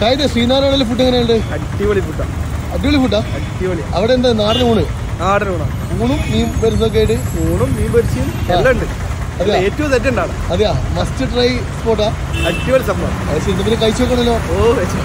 ഷായത് Sreenarayana food എങ്ങനെയുണ്ട് അടിപൊളി ഫുഡാ അടിപൊളി ഫുഡാ അടിപൊളി അവിടെ എന്താ നാടൻ ഊണ് നാടൻ ഊണാ ഊണും മീൻ പരിസൊക്കെ ആയിട്ട് ഊണും മീൻ പൊരിച്ചും എല്ലാം ഉണ്ട് അതെയാ? ഏറ്റവും സെറ്റ് ഉണ്ടാണ് അതെയാ മസ്റ്റ് ട്രൈ സ്പോട്ടാ അടിപൊളി സംഭവം അത് ശരി പിന്നെ കഴിച്ചു നോക്കണല്ലോ ഓ വെച്ച്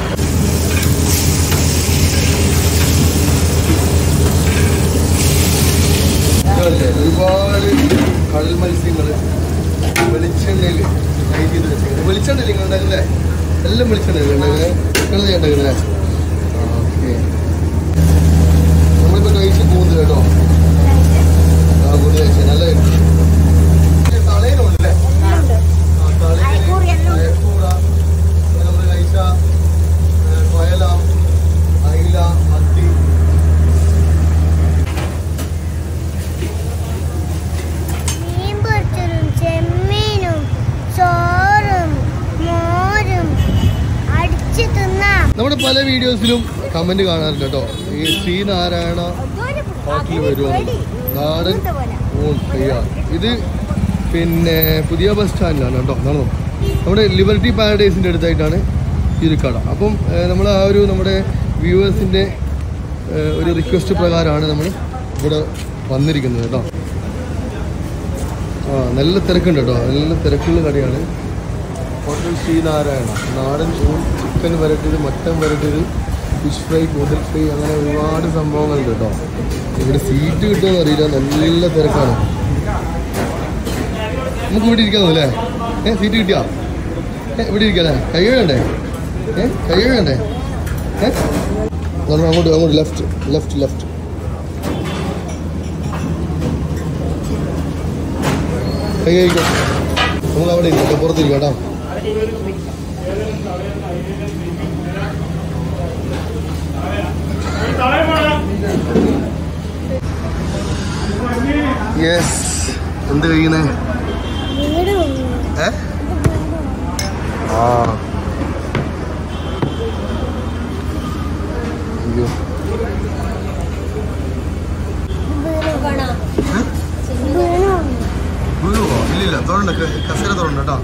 ഇതല്ലേ, ഒരുപാട് കടൽ മത്സ്യങ്ങൾ വെളിച്ചെണ്ണയിൽ ഫ്രൈ ചെയ്ത് വെച്ചേക്കുന്നത് വെളിച്ചെണ്ണ നിങ്ങൾ ഉണ്ടാക്കുന്നേ എല്ലാം വെളിച്ചെണ്ണ ഉണ്ടാക്കുന്നത് ഉണ്ടാക്കുന്നേ ഓക്കെ നമ്മളിപ്പോൾ കഴിച്ച് പോകുന്നത് കേട്ടോ ആ കൂടി കഴിച്ചത് നല്ല തളയിലുണ്ടല്ലേ ആ, തളയില് അയക്കൂറ, പിന്നെ നമ്മള് കഴിച്ച ഏ, കൊയല അയില മത്തി മീൻ പൊരിച്ചതും ചെമ്മീനും ചോറും മോരും അടിച്ചു തിന്നാം നമ്മുടെ പല വീഡിയോസിലും കമന്റ് കാണാറുണ്ട് കേട്ടോ ഈ ശ്രീനാരായണ ഹോട്ടലിൽ വരുമോ നാടൻ ഊൺ തയ്യാർ ഇത് പിന്നെ പുതിയ ബസ് സ്റ്റാൻഡിലാണ് കേട്ടോ നടന്നു നമ്മുടെ ലിബർട്ടി പാരഡൈസിൻ്റെ അടുത്തായിട്ടാണ് ഈ ഒരു കട അപ്പം നമ്മൾ ആ ഒരു നമ്മുടെ വ്യൂവേഴ്സിൻ്റെ ഒരു റിക്വസ്റ്റ് പ്രകാരമാണ് നമ്മൾ ഇവിടെ വന്നിരിക്കുന്നത് കേട്ടോ ആ നല്ല തിരക്കുണ്ട് കേട്ടോ നല്ല തിരക്കുള്ള കടയാണ് ഹോട്ടൽ ശ്രീനാരായണ നാടൻ ഊൺ ചിക്കൻ വരട്ടിയത് മട്ടൻ വരട്ടിയത് ഫിഷ് ഫ്രൈ കൂതൽ ഫ്രൈ അങ്ങനെ ഒരുപാട് സംഭവങ്ങളുണ്ട് കേട്ടോ ഇവിടെ സീറ്റ് കിട്ടുമെന്ന് അറിയില്ല നല്ല തിരക്കാണ് നമുക്ക് ഇവിടെ ഇരിക്കാമോ അല്ലേ ഏ സീറ്റ് കിട്ടിയാ ഏ ഇവിടെ ഇരിക്കാല്ലേ കൈ വേണ്ടേ ഏ കൈ വേണ്ടേ ഏ നമ്മൾ അങ്ങോട്ട് അങ്ങോട്ട് ലെഫ്റ്റ് ലെഫ്റ്റ് ലെഫ്റ്റ് കൈ കഴിക്കാം നമുക്ക് അവിടെ ഇരിക്കാം പുറത്തിരിക്കാം കേട്ടോ യെസ് എന്ത് കഴിക്കുന്നേ വീട് ഏ ആ അയ്യോ വീഴുവോ ഇല്ലില്ല തുറണ്ട് കസേര തുറണ്ട് കേട്ടോ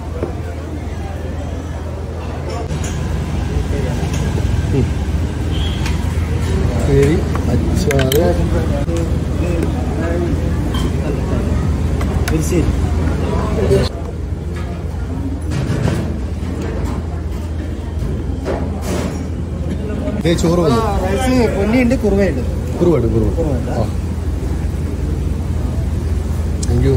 പേരി അച്ചാറ് ദേ ചോറ് വന്നു റൈസ് പൊന്നിയുണ്ട് കുറുവയുണ്ട് കുറുവാട് കുറുവ കുറുവയുണ്ട്. ആ താങ്ക് യു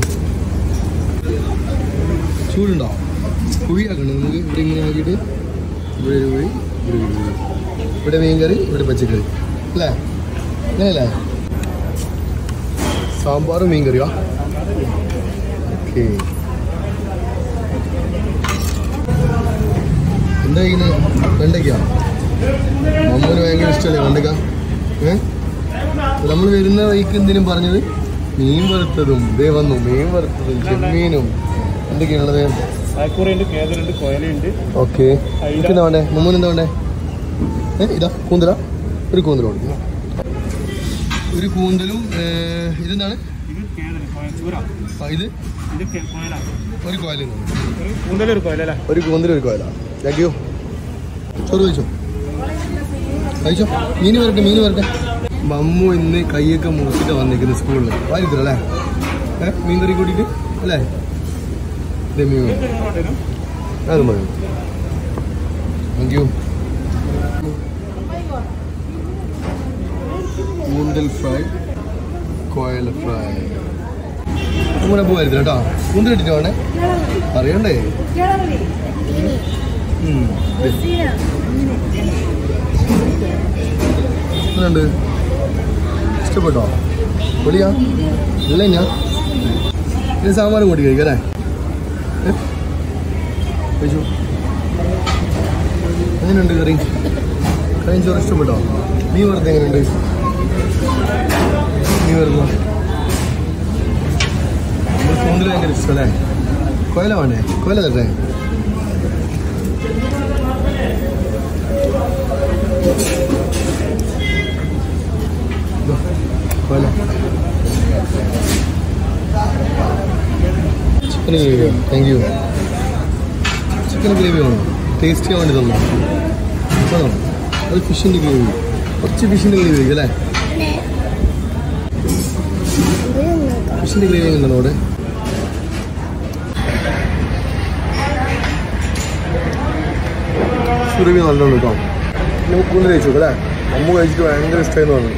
ചൂടുണ്ടോ കുഴിയാക്കണ്ട നമുക്ക് ഇവിടെ ഇങ്ങനെ ആക്കിയിട്ട് ഇവിടെ ഒരു കുഴി ഇവിടെ ഒരു കുഴി ഇവിടെ മീൻ കറി ഇവിടെ പച്ചക്കറി അല്ലേ അങ്ങനെയല്ലേ സാമ്പാറും മീൻ കറിയോ ഓക്കെ എന്താ ചെയ്യുന്നത് വെണ്ടയ്ക്കാ മമ്മൂന് ഭയങ്കര ഇഷ്ടമല്ലേ വെണ്ടയ്ക്ക ഏ നമ്മൾ വരുന്ന വഴിക്ക് എന്തിനും പറഞ്ഞത് മീൻ വറുത്തതും ഇതേ വന്നു മീൻ വറുത്തതും ചെമ്മീനും എന്തൊക്കെയാണുള്ളത് അയക്കൂറയുണ്ട് കേതലുണ്ട് കൊയലുണ്ട് ഓക്കെ എന്താ വേണ്ടേ മമ്മൂന് എന്താ വേണ്ടേ ഏ ഇതാ കൂന്തല ഒരു കൂന്തലും ഉണ്ട് ഒരു കൂന്തലും ഏ, ഇതെന്താണ് ഇത് കേതൽ ചൂര ആ, ഇത് ഇത് കൊയലാണ് ഒരു കോയലും ഒരു കൂന്തലൊരു കൊയലല്ലേ ഒരു കൂന്തലും ഒരു കോയല താങ്ക് യു ചോറ് കഴിച്ചോ കഴിച്ചോ മീൻ വരട്ടെ മീൻ വരട്ടെ മമ്മു ഇന്ന് കൈയൊക്കെ മുറിച്ചിട്ട് വന്നിരിക്കുന്നത് സ്കൂളിൽ വാരിത്തരല്ലേ ഏ മീൻ കറി കൂട്ടിയിട്ട് അല്ലേ ഇതേ മീൻ വേണം. അത് മതി താങ്ക് യു കൂന്തൽ ഫ്രൈ കോയൽ ഫ്രൈ നമ്മുടെ പോവായിരുന്നു കേട്ടോ കൂന്തൽ ഇട്ടിട്ട് വേണേ അറിയണ്ടേ ഉം. എങ്ങനെയുണ്ട് ഇഷ്ടപ്പെട്ടോ പൊളിയാ ഇല്ല ഞാൻ ഇത് സാമ്പാറും കൂട്ടി കഴിക്കാം അല്ലേ ഏ? കഴിച്ചു എങ്ങനെയുണ്ട് കറി കറിയും ചോറ് ഇഷ്ടപ്പെട്ടോ മീൻ വറുത്ത് എങ്ങനെയുണ്ട് മീൻ വറുത്തോ കൂന്തൽ ഭയങ്കര ഇഷ്ടമല്ലേ കൊയല വേണ്ടേ കൊയല തട്ടെ കൊയല chicken gravy thank you chicken gravy വേണോ ടേസ്റ്റ് ചെയ്യാൻ വേണ്ടി തന്നു അത് ഫിഷിൻ്റെ ഗ്രേവി കുറച്ച് ഫിഷിൻ്റെ ഗ്രേവി അല്ലേ ഫിഷിൻ്റെ ഗ്രേവി എങ്ങനെയാണ് അവിടെ ഗ്രേവി നല്ലോണം കേട്ടോ നമുക്ക് കൂടുതൽ കഴിച്ചു അല്ലേ അമ്മ കഴിച്ചിട്ട് ഭയങ്കര ഇഷ്ടമായിരുന്നു പറഞ്ഞു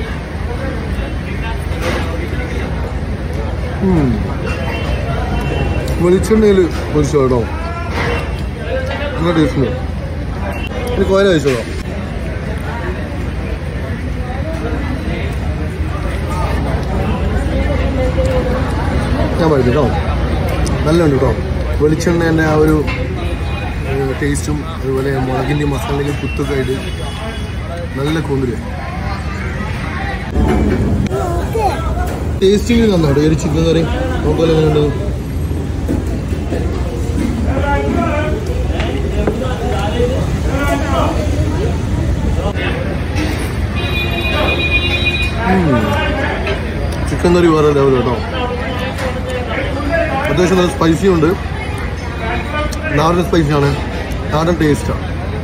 ഉം. വെളിച്ചെണ്ണയിൽ പൊരിച്ചോ കേട്ടോ നല്ല ടേസ്റ്റ് ഇത് കോല കഴിച്ചോളാം ഞാൻ പറഞ്ഞു കേട്ടോ നല്ലുണ്ട് കേട്ടോ വെളിച്ചെണ്ണേൻ്റെ ആ ഒരു ടേസ്റ്റും അതുപോലെ മുളകിൻ്റെ മസാലയുടെ കുത്തൊക്കെ ആയിട്ട് നല്ല കൂന്തല് ടേസ്റ്റിംഗ് നന്നാട്ടോ ഈ ഒരു ചിക്കൻ കറി നോക്കാലോ എങ്ങനെയുണ്ട് ചിക്കൻ കറി വേറെ ലെവൽ കേട്ടോ അത്യാവശ്യം നല്ല സ്പൈസി ഉണ്ട് നാടൻ സ്പൈസിയാണ് നാടൻ ടേസ്റ്റാണ്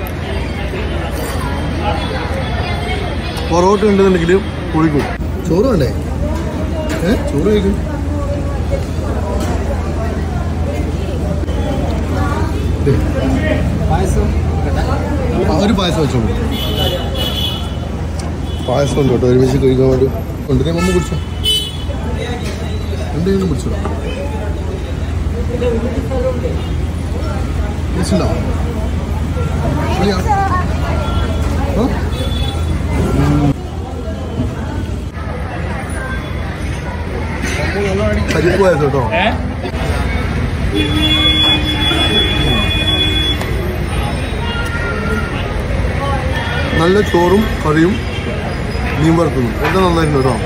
പൊറോട്ട ഉണ്ടെന്നുണ്ടെങ്കിൽ പൊളിക്കും ചോറ് വേണ്ടേ ഏ ചോറ് കഴിക്കും ദേ. ആ, ഒരു പായസം വെച്ചോളൂ പായസം ഉണ്ട് കേട്ടോ ഒരുമിച്ച് കഴിക്കാൻ വേണ്ടി ഉണ്ട് നീ മമ്മ കുടിച്ചോ എന്തെങ്കിലും കുടിച്ചോ കുടിച്ചിട്ടുണ്ടോ വിളിയാ ആ? ഉം. പരിപ്പ് പായസം കേട്ടോ ഏ നല്ല ചോറും കറിയും മീൻ വറുത്തതും എല്ലാം നന്നായിരുന്നു കേട്ടോ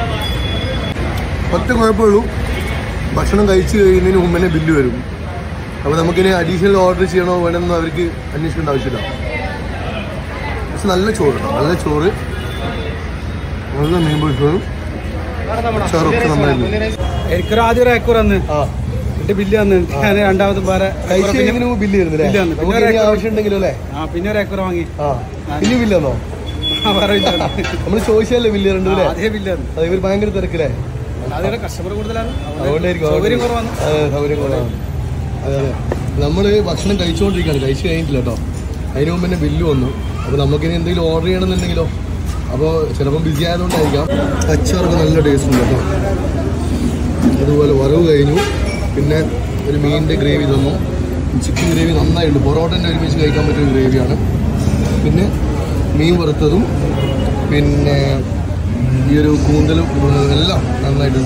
ഒറ്റ കുഴപ്പമുള്ളൂ ഭക്ഷണം കഴിച്ച് കഴിയുന്നതിന് മുമ്പ് തന്നെ ബില്ല് വരും അപ്പോൾ നമുക്കിനി അഡീഷണൽ ഓർഡർ ചെയ്യണോ വേണമെന്ന് അവർക്ക് അന്വേഷിക്കേണ്ട ആവശ്യമില്ല പക്ഷെ നല്ല ചോറ് കേട്ടോ നല്ല ചോറ് നല്ല മീൻ പൊരിച്ചതും ചോറൊക്കെ നന്നായിരുന്നു എനിക്കൊരു ആദ്യം ഒരു ഏക്കൂർ വന്ന് ആ എന്റെ ബില്ല് വന്ന് ഞാൻ രണ്ടാമത് വേറെ കഴിച്ച് കഴിയുന്നതിന് മുമ്പ് ബില്ല് വരുന്നില്ലേ ബില്ല് വന്നു. നമുക്ക് ഇനി ആവശ്യം ഉണ്ടെങ്കിലും അല്ലേ ആ പിന്നെ ഒരു ഏക്കൂർ വാങ്ങി ആ ഇനി ബില്ല് തന്നോ ആ, വേറെ ബില്ല് വന്നു. നമ്മൾ ചോദിച്ചാലേ ബില്ല് ആ, തരണ്ടല്ലേ അതേ ബില്ല് വന്നു അത് ഇവർ ഭയങ്കര തിരക്കില്ലേ അതിവിടെ കസ്റ്റമർ കൂടുതലാണ് അതുകൊണ്ടായിരിക്കും സൗകര്യം കുറവാണ് അതെ സൗകര്യം കുറവാണ് അതെ അതെ നമ്മൾ ഭക്ഷണം കഴിച്ചുകൊണ്ടിരിക്കുകയാണ് കഴിച്ചു കഴിഞ്ഞിട്ടില്ല കേട്ടോ അതിന് മുമ്പ് തന്നെ ബില്ല് വന്നു അപ്പോൾ നമുക്കിനി എന്തെങ്കിലും ഓർഡർ ചെയ്യണമെന്നുണ്ടെങ്കിലോ അപ്പോൾ ചിലപ്പം ബിസി ആയതുകൊണ്ടായിരിക്കാം അച്ചാറൊക്കെ നല്ല ടേസ്റ്റ് ഉണ്ട് കേട്ടോ അതുപോലെ വറവ് കഴിഞ്ഞു പിന്നെ ഒരു മീനിൻ്റെ ഗ്രേവി തന്നു ചിക്കൻ ഗ്രേവി നന്നായിട്ടുണ്ട് പൊറോട്ടൻ്റെ ഒരുമിച്ച് കഴിക്കാൻ പറ്റിയ ഒരു ഗ്രേവിയാണ് പിന്നെ മീൻ വറുത്തതും പിന്നെ ഈ ഒരു കൂന്തലും ഉം, എല്ലാം നന്നായിട്ടുണ്ട്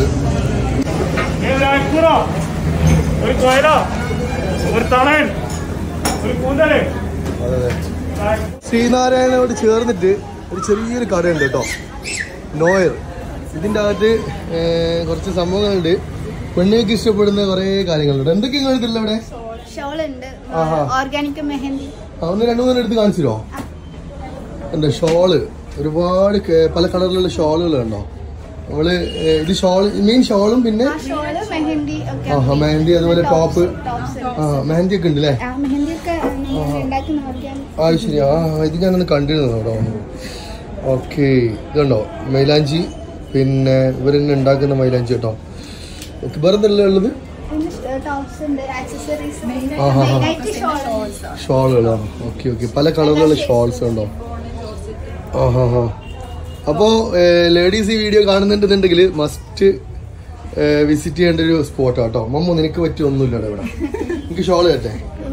ഒരു കോയല ഒരു തണൻ ഒരു കൂന്തല് അതെ അതെ ശ്രീനാരായണനോട് ചേർന്നിട്ട് ഒരു ചെറിയൊരു കടയുണ്ട് കേട്ടോ നോയർ ഇതിൻ്റെ അകത്ത് ഏർ, കുറച്ച് സംഭവങ്ങളുണ്ട് പെണ്ണുങ്ങൾക്ക് ഇഷ്ടപ്പെടുന്ന കുറേ കാര്യങ്ങളുണ്ട് എന്തൊക്കെ നിങ്ങളിതില്ല ഇവിടെ ഷോൾ ഉണ്ട് ആഹാ. ഓർഗാനിക് മെഹന്തി ആ, ഒന്ന് രണ്ടു മൂന്ന് എടുത്ത് കാണിച്ചിരോ ഉണ്ട് ഷോള് ഒരുപാട് കേ- പല കളറിലുള്ള ഷോളുകൾ ഉണ്ടോ നമ്മള് ഏർ, ഇത് ഷോൾ മെയിൻ ഷോളും പിന്നെ ആ ഷോള് മെഹന്തി ഒക്കെ ആഹാ മെഹന്തി അതുപോലെ ടോപ്പ് ടോപ്സ് ആ മെഹന്തി ഒക്കെ ഉണ്ട് അല്ലേ ആ മെഹന്തി ഒക്കെ നമ്മൾ ഉണ്ടാക്കുന്ന ഓർഗാനിക് ആ ശരി ആ ഇത് ഞാനൊന്ന് കണ്ടിരുന്നു കേട്ടോ ഓക്കെ ഇതുണ്ടോ മൈലാഞ്ചി പിന്നെ ഇവരെന്നെ ഉണ്ടാക്കുന്ന മൈലാഞ്ചി കേട്ടോ ഓക്കെ വേറെ എന്തെല്ലാം ഉള്ളത് പിന്നെ ടോപ്സ് ഉണ്ട് ആക്സസറീസ് ആഹാ, ആഹാ. മെയിനായിട്ട് ഷോൾ ഷോളുകളോ ഓക്കെ ഓക്കെ പല കളറിലുള്ള ഷോൾസ് ഉണ്ടോ ആ ഹാ ഹാ അപ്പോൾ ലേഡീസ് ഈ വീഡിയോ കാണുന്നുണ്ടെന്നുണ്ടെങ്കിൽ മസ്റ്റ് വിസിറ്റ് ചെയ്യേണ്ട ഒരു സ്പോട്ടാണ് കേട്ടോ മമ്മു നിനക്ക് പറ്റിയ ഒന്നുമില്ലടാ ഇവിടെ എനിക്ക് ഷോള് കേട്ടെ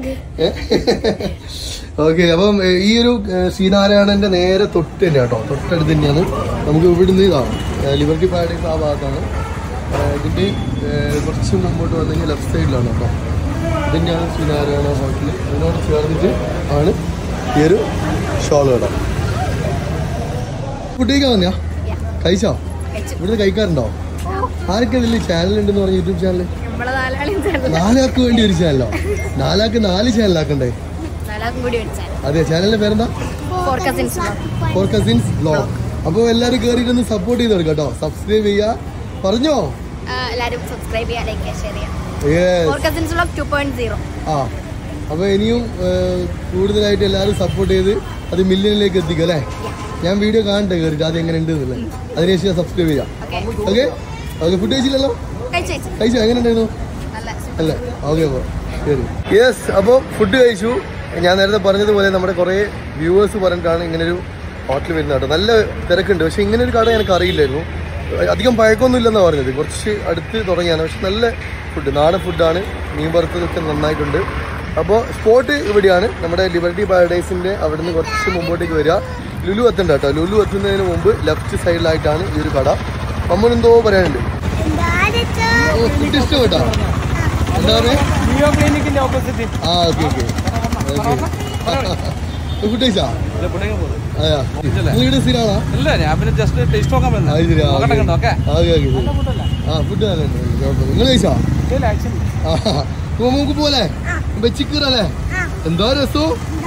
ഓക്കെ അപ്പം ഏ, ഈ ഒരു ഏ, ശ്രീനാരായണന്റെ നേരെ തൊട്ട് തന്നെ കേട്ടോ തൊട്ടടുത്ത് തന്നെയാണ് നമുക്ക് ഇവിടുന്ന് ഇതാണ് ഏ, ലിബർട്ടി പാരഡൈസ് ആ ഭാഗത്താണ് ഏ, ഇതിന്റെ ഏ, കുറച്ച് മുമ്പോട്ട് വന്നു കഴിഞ്ഞാൽ ലെഫ്റ്റ് സൈഡിലാണ് കേട്ടോ ഇത് തന്നെയാണ് ശ്രീനാരായണ ഹോട്ടൽ അതിനോട് ചേർന്നിട്ട് ആണ് ഈ ഒരു ഷോൾ കട കുട്ടിയൊക്കെ വന്നിയാ കഴിച്ചോ ഇവിടുന്ന് കഴിക്കാറുണ്ടോ ആരൊക്കെ ഇതിൽ ചാനൽ ഉണ്ടെന്ന് പറഞ്ഞു യൂട്യൂബ് ചാനൽ നമ്മളെ നാലാളും നാലാൾക്ക് വേണ്ടി ഒരു ചാനലോ നാലാൾക്ക് നാല് ചാനലാക്കണ്ടേ നാലാൾക്കും കൂടി മേടിച്ചാൽ അതെ ചാനലിന്റെ പേരെന്താ four cousins four cousins blog അപ്പോൾ എല്ലാവരും കയറിയിട്ടൊന്ന് സപ്പോർട്ട് ചെയ്ത് കൊടുക്കാം കേട്ടോ സബ്സ്ക്രൈബ് ചെയ്യുക പറഞ്ഞോ എല്ലാവരും സബ്സ്ക്രൈബ് ചെയ്യുക ലൈക്ക് ചെയ്യുക ഷെയർ ചെയ്യുക Yes. Four cousins vlog two point zero ആ അപ്പോൾ ഇനിയും ഏർ, കൂടുതലായിട്ട് എല്ലാവരും സപ്പോർട്ട് ചെയ്ത് അത് മില്യണിലേക്ക് എത്തിക്കും അല്ലേ ഞാൻ വീഡിയോ കാണട്ടെ കയറിയിട്ട് അത് എങ്ങനെ ഉണ്ട് എന്നുള്ളത് അതിനുശേഷം സബ്സ്ക്രൈബ് ചെയ്യാം ഓക്കെ ഓക്കെ ഓക്കെ ഫുഡ് കഴിച്ചില്ലല്ലോ കഴിച്ചു കഴിച്ചു കഴിച്ചോ എങ്ങനെ ഉണ്ടായിരുന്നു നല്ല അല്ലേ ഓക്കെ അപ്പോൾ ശരി യെസ് അപ്പോൾ ഫുഡ് കഴിച്ചു ഞാൻ നേരത്തെ പറഞ്ഞതുപോലെ നമ്മുടെ കുറേ വ്യൂവേഴ്സ് പറഞ്ഞിട്ടാണ് ഇങ്ങനൊരു ഹോട്ടൽ വരുന്നത് കേട്ടോ നല്ല തിരക്കുണ്ട് പക്ഷേ ഇങ്ങനെ ഒരു കട എനിക്ക് അറിയില്ലായിരുന്നു അധികം പഴക്കമൊന്നും ഇല്ലെന്നാണ് പറഞ്ഞത് കുറച്ച് അടുത്ത് തുടങ്ങിയാണ് പക്ഷെ നല്ല ഫുഡ് നാടൻ ഫുഡാണ് മീൻ വറുത്തതൊക്കെ നന്നായിട്ടുണ്ട് അപ്പോൾ സ്പോട്ട് ഇവിടെയാണ് നമ്മുടെ ലിബർട്ടി പാരഡൈസിൻ്റെ അവിടുന്ന് കുറച്ച് മുമ്പോട്ടേക്ക് വരിക ലുലു എത്തണ്ട കേട്ടോ ലുലു എത്തുന്നതിന് മുമ്പ് ലെഫ്റ്റ് സൈഡിലായിട്ടാണ് ഈ ഒരു കട അമ്മനെന്തോ പറയാനുണ്ട് ഓ ഫുഡ് ഇഷ്ടപ്പെട്ടോ എന്താ പറയുക ലിയോ ക്ലിനിക്കിന്റെ ഓപ്പോസിറ്റ് ആ ഓക്കെ ഓക്കെ ഫുഡ് കഴിച്ചാ അതെയാ നിങ്ങളുടെ സ്ഥിരമാണോ ഇല്ല ഞാൻ പിന്നെ ജസ്റ്റ് ടേസ്റ്റ് നോക്കാൻ അത് ശരി ആ, നോക്കട്ടെ കണ്ടോ ഓക്കെ ഓക്കെ ഓക്കെ ശരി. ആ ഫുഡ് നല്ല ഉണ്ട് കുഴപ്പമില്ല നിങ്ങൾ കഴിച്ചാ ആ അപ്പൊ നമുക്ക് പോലെ വെച്ചിക്കറല്ലേ എന്താ രസവും